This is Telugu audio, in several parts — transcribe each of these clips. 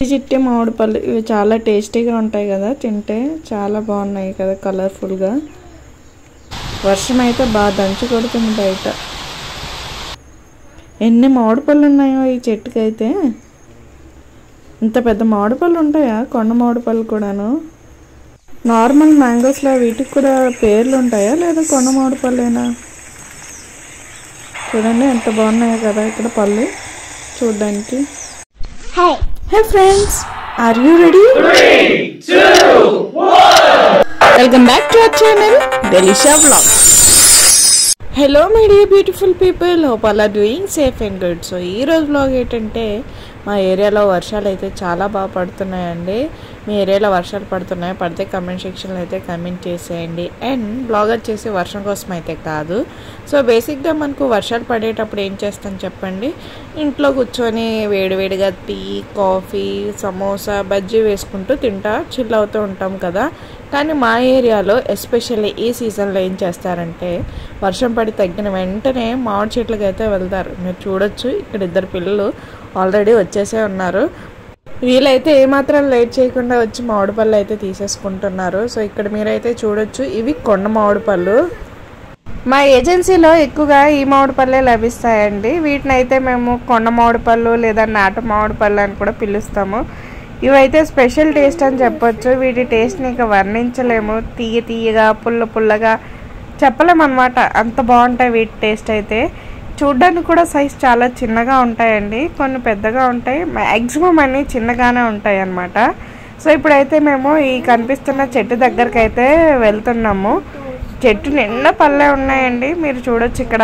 చిట్టి మామిడి పళ్ళు ఇవి చాలా టేస్టీగా ఉంటాయి కదా తింటే చాలా బాగున్నాయి కదా కలర్ఫుల్గా వర్షం అయితే బాగా దంచి కొడుతుంది బయట ఎన్ని మామిడి పళ్ళు ఉన్నాయో ఈ చెట్టుకి అయితే ఇంత పెద్ద మామిడి పళ్ళు ఉంటాయా కొండ మామిడి పళ్ళు కూడాను నార్మల్ మ్యాంగోస్లో వీటికి కూడా పేర్లు ఉంటాయా లేదా కొండ మామిడి పళ్ళేనా చూడండి ఎంత బాగున్నాయో కదా ఇక్కడ పళ్ళు చూడడానికి Hey. Hey friends are you ready welcome back to our channel Delisha vlog hello my dear beautiful people hope all are doing safe and good so ఈ రోజు వ్లాగ్ ఏంటంటే మా ఏరియాలో వర్షాలు అయితే చాలా బాగా పడుతున్నాయండి మీ ఏరియాలో వర్షాలు పడుతున్నాయి పడితే కమెంట్ సెక్షన్లో అయితే కమెంట్ చేసేయండి అండ్ బ్లాగ్ వచ్చేసి వర్షం కోసం అయితే కాదు సో బేసిక్గా మనకు వర్షాలు పడేటప్పుడు ఏం చేస్తాం చెప్పండి ఇంట్లో కూర్చొని వేడివేడిగా టీ కాఫీ సమోసా బజ్జీ వేసుకుంటూ తింటా చిల్ అవుతూ ఉంటాం కదా కానీ మా ఏరియాలో ఎస్పెషల్లీ ఈ సీజన్లో ఏం చేస్తారంటే వర్షం పడి తగ్గిన వెంటనే మామిడి చెట్లకి అయితే వెళ్తారు మీరు చూడొచ్చు ఇక్కడ ఇద్దరు పిల్లలు ఆల్రెడీ వచ్చేసే ఉన్నారు వీళ్ళైతే ఏమాత్రం లేట్ చేయకుండా వచ్చి మామిడి పళ్ళు అయితే తీసేసుకుంటున్నారు సో ఇక్కడ మీరైతే చూడొచ్చు ఇవి కొండ మామిడి పళ్ళు మా ఏజెన్సీలో ఎక్కువగా ఈ మామిడి పళ్ళే లభిస్తాయండి వీటిని అయితే మేము కొండ మామిడి పళ్ళు లేదా నాటు మామిడి పళ్ళు అని కూడా పిలుస్తాము ఇవైతే స్పెషల్ టేస్ట్ అని చెప్పొచ్చు వీటి టేస్ట్ని ఇక వర్ణించలేము తీయ తీయగా పుల్ల పుల్లగా చెప్పలేమన్నమాట అంత బాగుంటాయి వీటి టేస్ట్ అయితే చూడ్డానికి కూడా సైజ్ చాలా చిన్నగా ఉంటాయండి కొన్ని పెద్దగా ఉంటాయి మ్యాక్సిమం అన్నీ చిన్నగానే ఉంటాయి అన్నమాట సో ఇప్పుడైతే మేము ఈ కనిపిస్తున్న చెట్టు దగ్గరికి అయితే వెళ్తున్నాము చెట్టు నిండా పళ్ళే ఉన్నాయండి మీరు చూడొచ్చు ఇక్కడ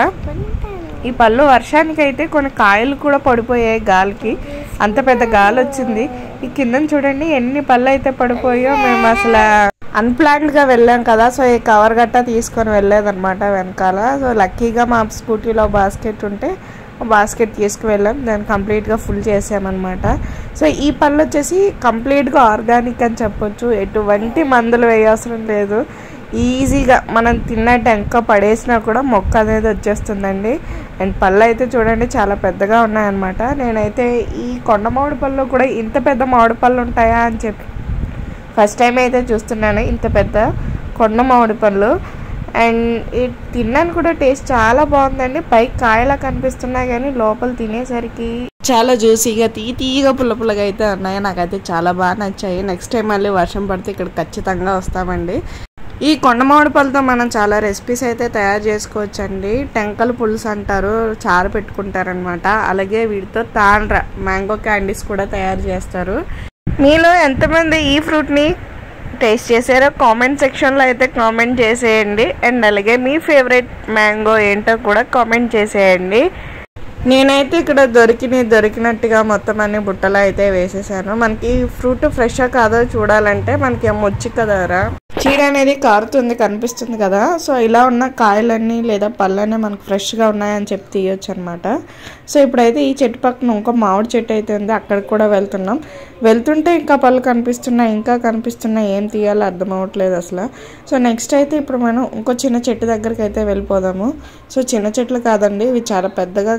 ఈ పళ్ళు వర్షానికి అయితే కొన్ని కాయలు కూడా పడిపోయాయి గాలికి అంత పెద్ద గాలి వచ్చింది ఈ కింద చూడండి ఎన్ని పళ్ళు అయితే పడిపోయో మేము అసలు అన్ప్లాన్డ్ గా వెళ్ళాం కదా సో ఈ కవర్ గట్టా తీసుకొని వెళ్ళేదన్నమాట వెనకాల సో లక్కీగా మా స్కూటీలో బాస్కెట్ ఉంటే బాస్కెట్ తీసుకు వెళ్ళాం దాన్ని కంప్లీట్గా ఫుల్ చేసామన్నమాట సో ఈ పళ్ళు వచ్చేసి కంప్లీట్గా ఆర్గానిక్ అని చెప్పొచ్చు ఎటువంటి మందులు వేయవసరం లేదు ఈజీగా మనం తిన్న టెంక పడేసినా కూడా మొక్క అనేది వచ్చేస్తుందండి అండ్ పళ్ళు అయితే చూడండి చాలా పెద్దగా ఉన్నాయన్నమాట నేనైతే ఈ కొండ మామిడి పళ్ళు కూడా ఇంత పెద్ద మామిడి పళ్ళు ఉంటాయా అని చెప్పి ఫస్ట్ టైం అయితే చూస్తున్నాను ఇంత పెద్ద కొండ మామిడి పళ్ళు అండ్ ఈ తిన్నాను కూడా టేస్ట్ చాలా బాగుందండి పైకి కాయలా కనిపిస్తున్నాయి కానీ లోపల తినేసరికి చాలా జ్యూసీగా తీ తీయగా పుల్ల పుల్లగా అయితే ఉన్నాయి నాకైతే చాలా బాగా నచ్చాయి నెక్స్ట్ టైం మళ్ళీ వర్షం పడితే ఇక్కడ ఖచ్చితంగా వస్తామండి ఈ కొండ మామిడి పళ్ళతో మనం చాలా రెసిపీస్ అయితే తయారు చేసుకోవచ్చండి టెంకల పులుసు అంటారు చారు పెట్టుకుంటారనమాట అలాగే వీటితో తాండ్ర మ్యాంగో క్యాండీస్ కూడా తయారు చేస్తారు మీలో ఎంతమంది ఈ ఫ్రూట్ని టేస్ట్ చేశారో కామెంట్ సెక్షన్లో అయితే కామెంట్ చేసేయండి అండ్ అలాగే మీ ఫేవరెట్ మ్యాంగో ఏంటో కూడా కామెంట్ చేసేయండి నేనైతే ఇక్కడ దొరికిన దొరికినట్టుగా మొత్తం అన్ని బుట్టలు అయితే వేసేసాను మనకి ఫ్రూట్ ఫ్రెషా కాదో చూడాలంటే మనకి ఏమో వచ్చి కదరా చీడ అనేది కారుతుంది కనిపిస్తుంది కదా సో ఇలా ఉన్న కాయలన్నీ లేదా పళ్ళన్నీ మనకు ఫ్రెష్గా ఉన్నాయని చెప్పి తీయొచ్చు అనమాట సో ఇప్పుడైతే ఈ చెట్టు పక్కన ఇంకో మామిడి చెట్టు అయితే ఉంది అక్కడికి కూడా వెళ్తున్నాం వెళ్తుంటే ఇంకా పళ్ళు కనిపిస్తున్నాయి ఇంకా కనిపిస్తున్నాయి ఏం తీయాలో అర్థం అవ్వట్లేదు అసలు సో నెక్స్ట్ అయితే ఇప్పుడు మనం ఇంకో చిన్న చెట్టు దగ్గరికి అయితే వెళ్ళిపోదాము సో చిన్న చెట్లు కాదండి ఇవి చాలా పెద్దగా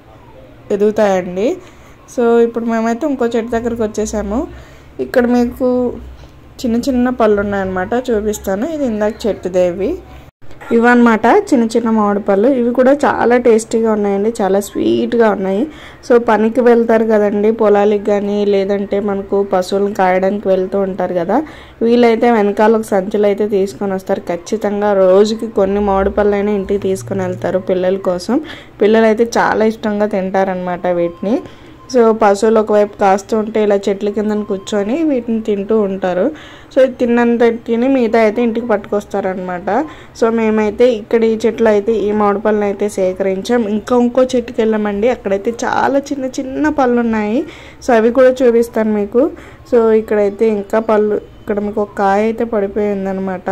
ఎదుగుతాయండి సో ఇప్పుడు మేమైతే ఇంకో చెట్టు దగ్గరికి వచ్చేసాము ఇక్కడ మీకు చిన్న చిన్న పళ్ళు ఉన్నాయన్నమాట చూపిస్తాను ఇది ఇందాక చెట్టుదేవి ఇవన్నమాట చిన్న చిన్న మామిడి పళ్ళు ఇవి కూడా చాలా టేస్టీగా ఉన్నాయండి చాలా స్వీట్గా ఉన్నాయి సో పనికి వెళ్తారు కదండి పొలాలకి కానీ లేదంటే మనకు పశువులను కాయడానికి వెళ్తూ ఉంటారు కదా వీళ్ళైతే వెనకాల ఒక సంచులు అయితే తీసుకొని వస్తారు ఖచ్చితంగా రోజుకి కొన్ని మామిడి పళ్ళు అయినా ఇంటికి తీసుకొని వెళ్తారు పిల్లల కోసం పిల్లలు అయితే చాలా ఇష్టంగా తింటారనమాట వీటిని సో పశువులు ఒకవైపు కాస్తూ ఉంటే ఇలా చెట్ల కింద కూర్చొని వీటిని తింటూ ఉంటారు సో ఇది తిన్నంత తిని మిగతా అయితే ఇంటికి పట్టుకొస్తారనమాట సో మేమైతే ఇక్కడ ఈ చెట్లు అయితే ఈ మామిడి పళ్ళని అయితే సేకరించాం ఇంకా ఇంకో చెట్టుకి వెళ్ళామండి అక్కడైతే చాలా చిన్న చిన్న పళ్ళు ఉన్నాయి సో అవి కూడా చూపిస్తాను మీకు సో ఇక్కడైతే ఇంకా పళ్ళు ఇక్కడ మీకు ఒక కాయ అయితే పడిపోయిందనమాట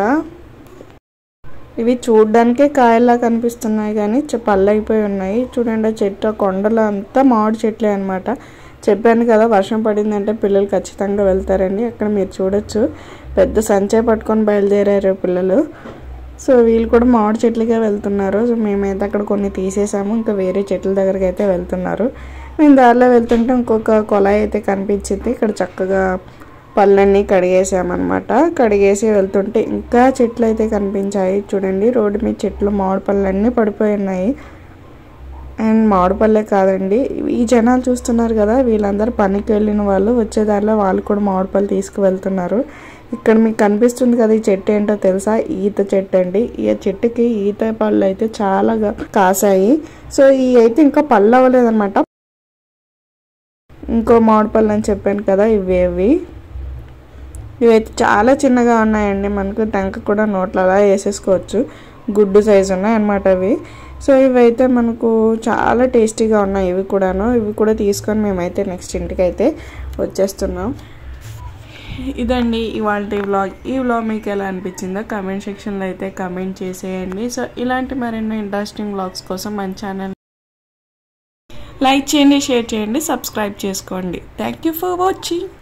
ఇవి చూడ్డానికే కాయల్లా కనిపిస్తున్నాయి కానీ చ- పళ్ళు అయిపోయి ఉన్నాయి చూడండి ఆ చెట్టు ఆ కొండలో అంతా మామిడి చెట్లే అనమాట చెప్పాను కదా వర్షం పడిందంటే పిల్లలు ఖచ్చితంగా వెళ్తారండి అక్కడ మీరు చూడొచ్చు పెద్ద సంచే పట్టుకొని బయలుదేరారు పిల్లలు సో వీళ్ళు కూడా మామిడి చెట్లకే వెళ్తున్నారు సో మేమైతే అక్కడ కొన్ని తీసేసాము ఇంకా వేరే చెట్ల దగ్గరికి అయితే వెళ్తున్నారు మేము దారిలో వెళ్తుంటే ఇంకొక కొలాయి అయితే కనిపించింది ఇక్కడ చక్కగా పళ్ళన్నీ కడిగేసామన్నమాట కడిగేసి వెళ్తుంటే ఇంకా చెట్లు అయితే కనిపించాయి చూడండి రోడ్డు మీద చెట్లు మామిడి పళ్ళన్నీ పడిపోయి ఉన్నాయి అండ్ మామిడి పళ్ళే కాదండి ఈ జనాలు చూస్తున్నారు కదా వీళ్ళందరూ పనికి వెళ్ళిన వాళ్ళు వచ్చే దారిలో వాళ్ళు కూడా మామిడి పళ్ళు తీసుకువెళ్తున్నారు ఇక్కడ మీకు కనిపిస్తుంది కదా ఈ చెట్టు ఏంటో తెలుసా ఈత చెట్టు అండి ఈ చెట్టుకి ఈత పళ్ళు అయితే చాలా గా- కాసాయి సో ఈ అయితే ఇంకా పళ్ళు అవ్వలేదన్నమాట ఇంకో మామిడి పళ్ళు అని చెప్పాను కదా ఇవి ఇవి ఇవైతే చాలా చిన్నగా ఉన్నాయండి మనకు టెంక కూడా నోట్లో అలా వేసేసుకోవచ్చు గుడ్డు సైజు ఉన్నాయి అన్నమాట అవి సో ఇవైతే మనకు చాలా టేస్టీగా ఉన్నాయి ఇవి కూడాను ఇవి కూడా తీసుకొని మేమైతే నెక్స్ట్ ఇంటికి అయితే వచ్చేస్తున్నాం ఇదండి ఇవాళ వ్లాగ్ ఈ వ్లాగ్ మీకు ఎలా అనిపించిందో కమెంట్ సెక్షన్లో అయితే కమెంట్ చేసేయండి సో ఇలాంటి మరెన్నో ఇంట్రెస్టింగ్ వ్లాగ్స్ కోసం మన ఛానల్ లైక్ చేయండి షేర్ చేయండి సబ్స్క్రైబ్ చేసుకోండి థ్యాంక్ యూ ఫర్ వాచింగ్